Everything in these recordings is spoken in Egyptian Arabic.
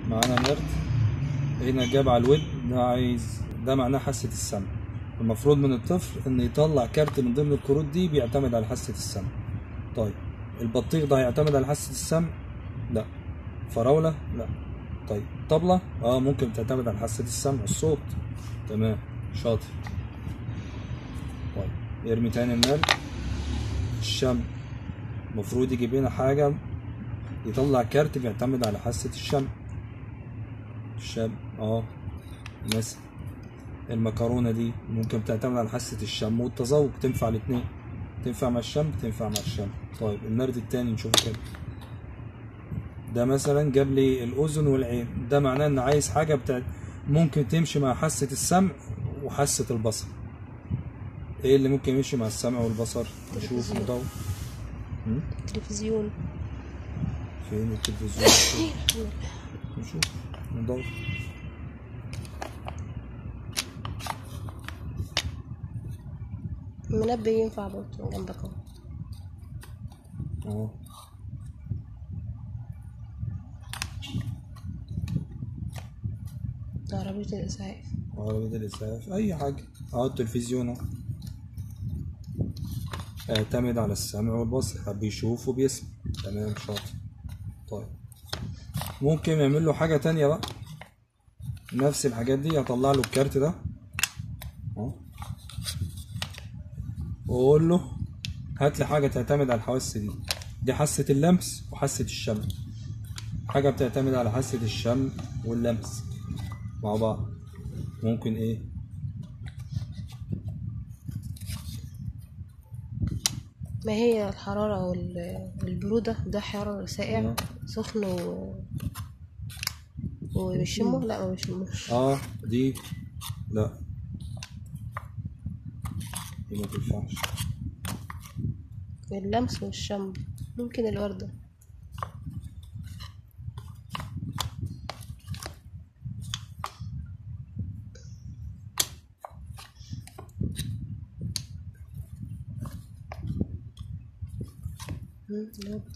معانا نرد هنا جاب على الود ده عايز ده معناه حاسة السمع المفروض من الطفل ان يطلع كارت من ضمن الكروت دي بيعتمد على حاسة السمع طيب البطيخ ده هيعتمد على حاسة السمع لا فراولة لا طيب طبلة اه ممكن تعتمد على حاسة السمع الصوت تمام شاطر طيب يرمي تاني النرد الشم المفروض يجيب لنا حاجة يطلع كارت بيعتمد على حاسة الشم الشم اه مثلا المكرونة دي ممكن تعتمد على حاسة الشم والتذوق تنفع الاتنين تنفع مع الشم تنفع مع الشم طيب النرد التاني نشوفه كده ده مثلا جاب لي الأذن والعين ده معناه إن عايز حاجة بتاعت ممكن تمشي مع حاسة السمع وحاسة البصر ايه اللي ممكن يمشي مع السمع والبصر نشوف تلفزيون. ندور هم؟ تلفزيون فين التلفزيون نشوف ندور منبه ينفع برضه جنبك اهو اه ده عربية الإسعاف عربية الإسعاف أي حاجة اه التلفزيون اهو اعتمد على السمع والبصر حب يشوف وبيسمع تمام شاطر طيب ممكن يعمل له حاجة تانية بقى نفس الحاجات دي هطلع له الكارت ده اهو واقول له هات لي حاجة تعتمد على الحواس دي دي حاسة اللمس وحاسة الشم حاجة بتعتمد على حاسة الشم واللمس مع بعض ممكن ايه ما هي الحرارة وال- والبرودة ده حرارة ساقع نعم. سخن و وبيشمه لا ما بيشموش اه دي لا دي ما تنفعش اللمس والشم ممكن الوردة مم، الوردة.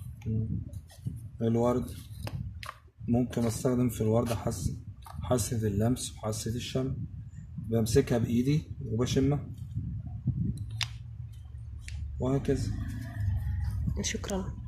الورد ممكن استخدم في الورد حس حاسة اللمس وحاسة الشم بمسكها بايدي وبشمها وهكذا شكرا